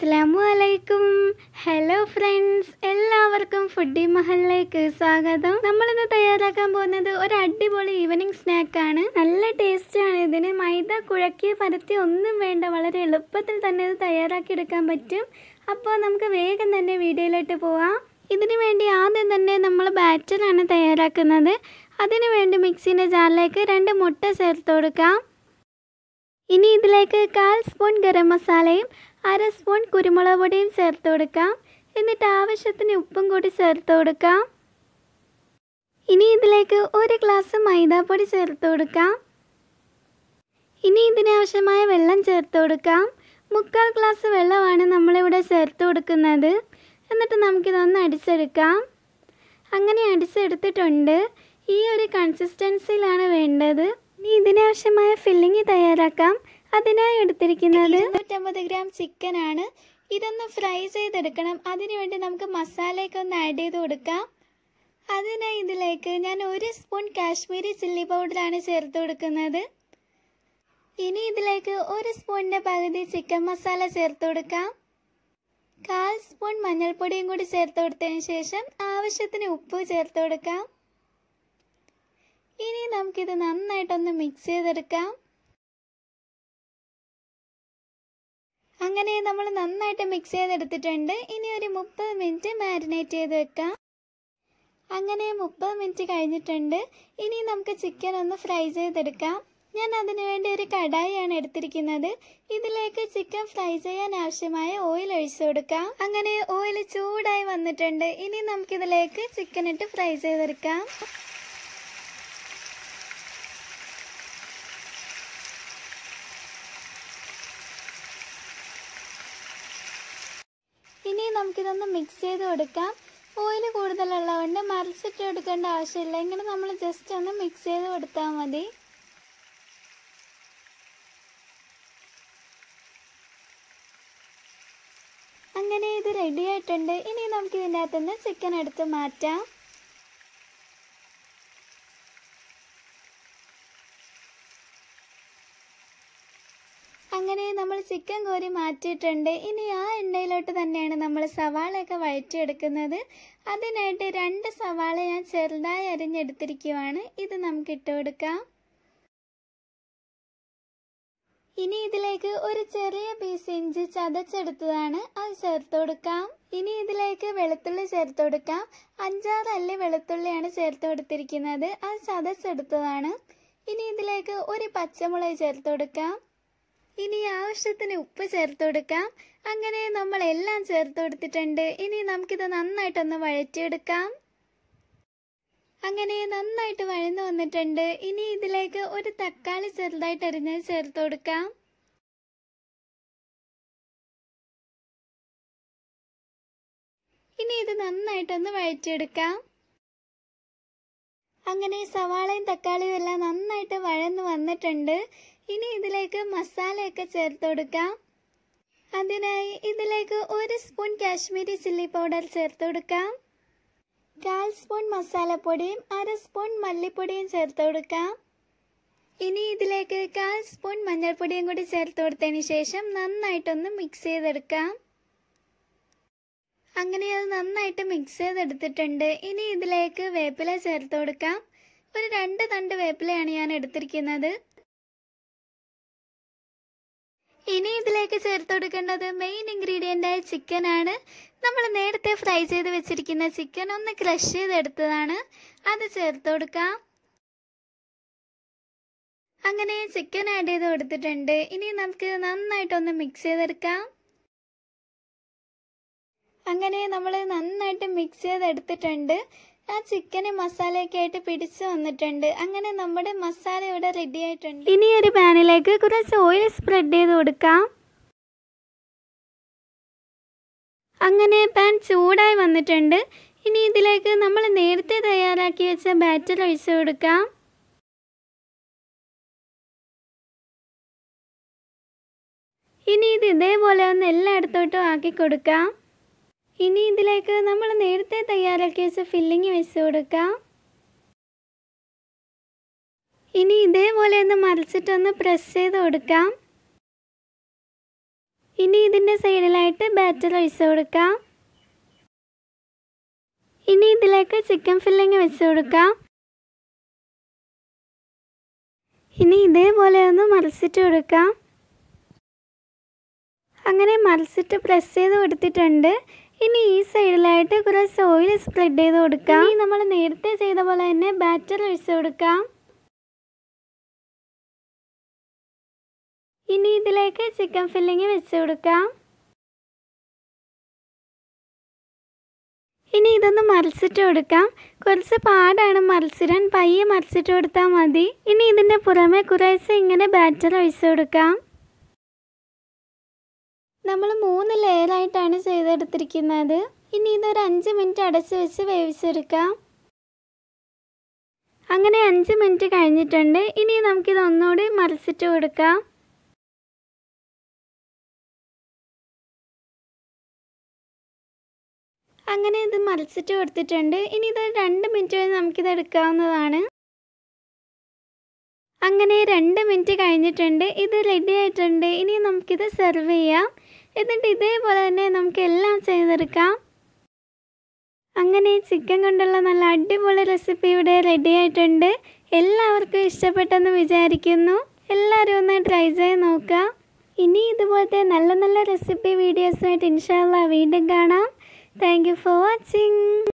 അസ്സലാമു അലൈക്കും hello friends എല്ലാവർക്കും ഫുഡി മഹലിലേക്ക് സ്വാഗതം നമ്മളിന്ന് തയ്യാറാക്കാൻ പോകുന്നത് ഒരു അടിപൊളി ഈവനിങ് സ്നാക്കാണ് നല്ല ടേസ്റ്റാണ് ഇതിന് മൈദ കുഴക്കി പരത്തി ഒന്നും വേണ്ട വളരെ എളുപ്പത്തിൽ തന്നെ ഇത് തയ്യാറാക്കി എടുക്കാൻ പറ്റും അപ്പോൾ നമുക്ക് വേഗം തന്നെ വീഡിയോയിലോട്ട് പോവാം ഇതിനു വേണ്ടി ആദ്യം തന്നെ നമ്മൾ ബാറ്ററാണ് തയ്യാറാക്കുന്നത് അതിനു വേണ്ടി മിക്സിൻ്റെ ജാറിലേക്ക് രണ്ട് മുട്ട ചേർത്ത് കൊടുക്കാം ഇനി ഇതിലേക്ക് കാൽ സ്പൂൺ ഗരം മസാലയും അര സ്പൂൺ കുരുമുളക് പൊടിയും ചേർത്ത് കൊടുക്കാം എന്നിട്ട് ആവശ്യത്തിന് ഉപ്പും കൂടി ചേർത്ത് കൊടുക്കാം ഇനി ഇതിലേക്ക് ഒരു ഗ്ലാസ് മൈദാപ്പൊടി ചേർത്ത് കൊടുക്കാം ഇനി ഇതിനാവശ്യമായ വെള്ളം ചേർത്ത് കൊടുക്കാം മുക്കാൽ ഗ്ലാസ് വെള്ളമാണ് നമ്മളിവിടെ ചേർത്ത് കൊടുക്കുന്നത് എന്നിട്ട് നമുക്കിതൊന്ന് അടിച്ചെടുക്കാം അങ്ങനെ അടിച്ചെടുത്തിട്ടുണ്ട് ഈ ഒരു കൺസിസ്റ്റൻസിയിലാണ് വേണ്ടത് ഇനി ഇതിനാവശ്യമായ ഫില്ലിങ് തയ്യാറാക്കാം അതിനായി എടുത്തിരിക്കുന്നത് ഇരുന്നൂറ്റമ്പത് ഗ്രാം ചിക്കൻ ആണ് ഇതൊന്ന് ഫ്രൈ ചെയ്തെടുക്കണം അതിനുവേണ്ടി നമുക്ക് മസാലയൊക്കെ ഒന്ന് ആഡ് ചെയ്ത് കൊടുക്കാം അതിനായി ഇതിലേക്ക് ഞാൻ ഒരു സ്പൂൺ കാശ്മീരി ചില്ലി പൗഡറാണ് ചേർത്ത് കൊടുക്കുന്നത് ഇനി ഇതിലേക്ക് ഒരു സ്പൂണിൻ്റെ പകുതി ചിക്കൻ മസാല ചേർത്ത് കൊടുക്കാം കാൽ സ്പൂൺ മഞ്ഞൾപ്പൊടിയും കൂടി ചേർത്ത് കൊടുത്തതിന് ശേഷം ആവശ്യത്തിന് ഉപ്പ് ചേർത്ത് കൊടുക്കാം ഇനി നമുക്കിത് നന്നായിട്ടൊന്ന് മിക്സ് ചെയ്തെടുക്കാം അങ്ങനെ നമ്മൾ നന്നായിട്ട് മിക്സ് ചെയ്തെടുത്തിട്ടുണ്ട് ഇനി ഒരു മുപ്പത് മിനിറ്റ് മാരിനേറ്റ് ചെയ്ത് വെക്കാം അങ്ങനെ മുപ്പത് മിനിറ്റ് കഴിഞ്ഞിട്ടുണ്ട് ഇനി നമുക്ക് ചിക്കൻ ഒന്ന് ഫ്രൈ ചെയ്തെടുക്കാം ഞാൻ അതിനു വേണ്ടി ഒരു കടായിയാണ് എടുത്തിരിക്കുന്നത് ഇതിലേക്ക് ചിക്കൻ ഫ്രൈ ചെയ്യാൻ ആവശ്യമായ ഓയിൽ ഒഴിച്ചു കൊടുക്കാം അങ്ങനെ ഓയിൽ ചൂടായി വന്നിട്ടുണ്ട് ഇനി നമുക്കിതിലേക്ക് ചിക്കൻ ഇട്ട് ഫ്രൈ ചെയ്തെടുക്കാം ഇനി നമുക്കിതൊന്ന് മിക്സ് ചെയ്ത് കൊടുക്കാം ഓയിൽ കൂടുതലുള്ളതുകൊണ്ട് മറിച്ചിട്ട് കൊടുക്കേണ്ട ആവശ്യമില്ല ഇങ്ങനെ നമ്മൾ ജസ്റ്റ് ഒന്ന് മിക്സ് ചെയ്ത് കൊടുത്താൽ മതി അങ്ങനെ ഇത് റെഡി ആയിട്ടുണ്ട് ഇനി നമുക്ക് ഇതിൻ്റെ അകത്തുനിന്ന് ചിക്കൻ എടുത്ത് മാറ്റാം അങ്ങനെ നമ്മൾ ചിക്കൻ കോരി മാറ്റിയിട്ടുണ്ട് ഇനി ആ എണ്ണയിലോട്ട് തന്നെയാണ് നമ്മൾ സവാളയൊക്കെ വഴറ്റിയെടുക്കുന്നത് അതിനായിട്ട് രണ്ട് സവാള ഞാൻ ചെറുതായി അരിഞ്ഞെടുത്തിരിക്കുവാണ് ഇത് നമുക്ക് ഇട്ട് കൊടുക്കാം ഇനി ഇതിലേക്ക് ഒരു ചെറിയ പീസ് ഇഞ്ചി ചതച്ചെടുത്തതാണ് അത് ചേർത്ത് കൊടുക്കാം ഇനി ഇതിലേക്ക് വെളുത്തുള്ളി ചേർത്ത് കൊടുക്കാം അഞ്ചാറ് അല്ലി വെളുത്തുള്ളിയാണ് ചേർത്ത് കൊടുത്തിരിക്കുന്നത് അത് ചതച്ചെടുത്തതാണ് ഇനി ഇതിലേക്ക് ഒരു പച്ചമുളക് ചേർത്ത് കൊടുക്കാം ഇനി ആവശ്യത്തിന് ഉപ്പ് ചേർത്ത് കൊടുക്കാം അങ്ങനെ നമ്മൾ എല്ലാം ചേർത്ത് കൊടുത്തിട്ടുണ്ട് ഇനി നമുക്കിത് നന്നായിട്ടൊന്ന് വഴറ്റിയെടുക്കാം അങ്ങനെ നന്നായിട്ട് വഴന്നു വന്നിട്ടുണ്ട് ഇനി ഇതിലേക്ക് ഒരു തക്കാളി ചെറുതായിട്ട് അരിഞ്ഞത് ചേർത്ത് കൊടുക്കാം ഇനി ഇത് നന്നായിട്ടൊന്ന് വഴറ്റിയെടുക്കാം അങ്ങനെ സവാളയും തക്കാളിയും എല്ലാം നന്നായിട്ട് വഴന്ന് വന്നിട്ടുണ്ട് ഇനി ഇതിലേക്ക് മസാലയൊക്കെ ചേർത്ത് കൊടുക്കാം അതിനായി ഇതിലേക്ക് ഒരു സ്പൂൺ കാശ്മീരി ചില്ലി പൗഡർ ചേർത്ത് കൊടുക്കാം കാൽ സ്പൂൺ മസാലപ്പൊടിയും അര സ്പൂൺ മല്ലിപ്പൊടിയും ചേർത്ത് കൊടുക്കാം ഇനി ഇതിലേക്ക് കാൽ സ്പൂൺ മഞ്ഞൾപ്പൊടിയും കൂടി ചേർത്ത് കൊടുത്തതിന് ശേഷം നന്നായിട്ടൊന്ന് മിക്സ് ചെയ്തെടുക്കാം അങ്ങനെ അത് നന്നായിട്ട് മിക്സ് ചെയ്തെടുത്തിട്ടുണ്ട് ഇനി ഇതിലേക്ക് വേപ്പില ചേർത്ത് കൊടുക്കാം ഒരു രണ്ട് തണ്ട് വേപ്പിലയാണ് ഞാൻ എടുത്തിരിക്കുന്നത് ഇനി ഇതിലേക്ക് ചേർത്ത് കൊടുക്കേണ്ടത് മെയിൻ ഇൻഗ്രീഡിയൻ്റ് ആയ ചിക്കനാണ് നമ്മൾ നേരത്തെ ഫ്രൈ ചെയ്ത് വെച്ചിരിക്കുന്ന ചിക്കൻ ഒന്ന് ക്രഷ് ചെയ്തെടുത്തതാണ് അത് ചേർത്ത് കൊടുക്കാം അങ്ങനെ ചിക്കൻ ആഡ് ചെയ്ത് കൊടുത്തിട്ടുണ്ട് ഇനി നമുക്ക് നന്നായിട്ടൊന്ന് മിക്സ് ചെയ്തെടുക്കാം അങ്ങനെ നമ്മൾ നന്നായിട്ട് മിക്സ് ചെയ്തെടുത്തിട്ടുണ്ട് ആ ചിക്കന് മസാലയൊക്കെ ആയിട്ട് പിടിച്ചു വന്നിട്ടുണ്ട് അങ്ങനെ നമ്മുടെ മസാല ഇവിടെ റെഡി ആയിട്ടുണ്ട് ഇനി ഒരു പാനിലേക്ക് കുറച്ച് ഓയിൽ സ്പ്രെഡ് ചെയ്ത് കൊടുക്കാം അങ്ങനെ പാൻ ചൂടായി വന്നിട്ടുണ്ട് ഇനി ഇതിലേക്ക് നമ്മൾ നേരത്തെ തയ്യാറാക്കി വെച്ച ബാറ്റർ ഒഴിച്ചു കൊടുക്കാം ഇനി ഇത് ഇതേപോലെ ഒന്ന് എല്ലായിടത്തോട്ടും ആക്കി കൊടുക്കാം ഇനി ഇതിലേക്ക് നമ്മൾ നേരത്തെ തയ്യാറാക്കി വെച്ച ഫില്ലിങ് വെച്ച് കൊടുക്കാം ഇനി ഇതേപോലെ ഒന്ന് മറിച്ചിട്ടൊന്ന് പ്രസ് ചെയ്ത് കൊടുക്കാം ഇനി ഇതിൻ്റെ സൈഡിലായിട്ട് ബാറ്റർ ഒഴിച്ചു കൊടുക്കാം ഇനി ഇതിലേക്ക് ചിക്കൻ ഫില്ലിങ് വെച്ച് കൊടുക്കാം ഇനി ഇതേപോലെ ഒന്ന് മറിച്ചിട്ട് കൊടുക്കാം അങ്ങനെ മറിച്ചിട്ട് പ്രസ് ചെയ്ത് കൊടുത്തിട്ടുണ്ട് ഇനി ഈ സൈഡിലായിട്ട് കുറച്ച് ഓയിൽ സ്പ്രെഡ് ചെയ്ത് കൊടുക്കാം ഇനി നമ്മൾ നേരത്തെ ചെയ്ത പോലെ തന്നെ ബാറ്റർ ഒഴിച്ചു കൊടുക്കാം ഇനി ഇതിലേക്ക് ചിക്കൻ ഫില്ലിങ് വെച്ച് കൊടുക്കാം ഇനി ഇതൊന്ന് മറിച്ചിട്ട് കൊടുക്കാം കുറച്ച് പാടാണ് മറിച്ചിടാൻ പയ്യെ മറിച്ചിട്ട് കൊടുത്താൽ മതി ഇനി ഇതിൻ്റെ പുറമെ കുറേശ്ശെ ഇങ്ങനെ ബാറ്റർ ഒഴിച്ചു കൊടുക്കാം നമ്മൾ മൂന്ന് ലെയറായിട്ടാണ് ചെയ്തെടുത്തിരിക്കുന്നത് ഇനി ഇതൊരു അഞ്ച് മിനിറ്റ് അടച്ച് വെച്ച് വേവിച്ചെടുക്കാം അങ്ങനെ അഞ്ച് മിനിറ്റ് കഴിഞ്ഞിട്ടുണ്ട് ഇനി നമുക്കിത് ഒന്നുകൂടി മറിച്ചിട്ട് കൊടുക്കാം അങ്ങനെ ഇത് മറിച്ചിട്ട് കൊടുത്തിട്ടുണ്ട് ഇനി ഇത് രണ്ട് മിനിറ്റ് കഴിഞ്ഞ് നമുക്കിത് എടുക്കാവുന്നതാണ് അങ്ങനെ രണ്ട് മിനിറ്റ് കഴിഞ്ഞിട്ടുണ്ട് ഇത് റെഡി ആയിട്ടുണ്ട് ഇനി നമുക്കിത് സെർവ് ചെയ്യാം എന്നിട്ട് ഇതേപോലെ തന്നെ നമുക്ക് എല്ലാം ചെയ്തെടുക്കാം അങ്ങനെ ചിക്കൻ കൊണ്ടുള്ള നല്ല അടിപൊളി റെസിപ്പി ഇവിടെ റെഡി ആയിട്ടുണ്ട് എല്ലാവർക്കും ഇഷ്ടപ്പെട്ടെന്ന് വിചാരിക്കുന്നു എല്ലാവരും ഒന്ന് ട്രൈ ചെയ്ത് നോക്കുക ഇനി ഇതുപോലത്തെ നല്ല നല്ല റെസിപ്പി വീഡിയോസുമായിട്ട് ഇൻഷാല്ല വീണ്ടും കാണാം താങ്ക് യു ഫോർ വാച്ചിങ്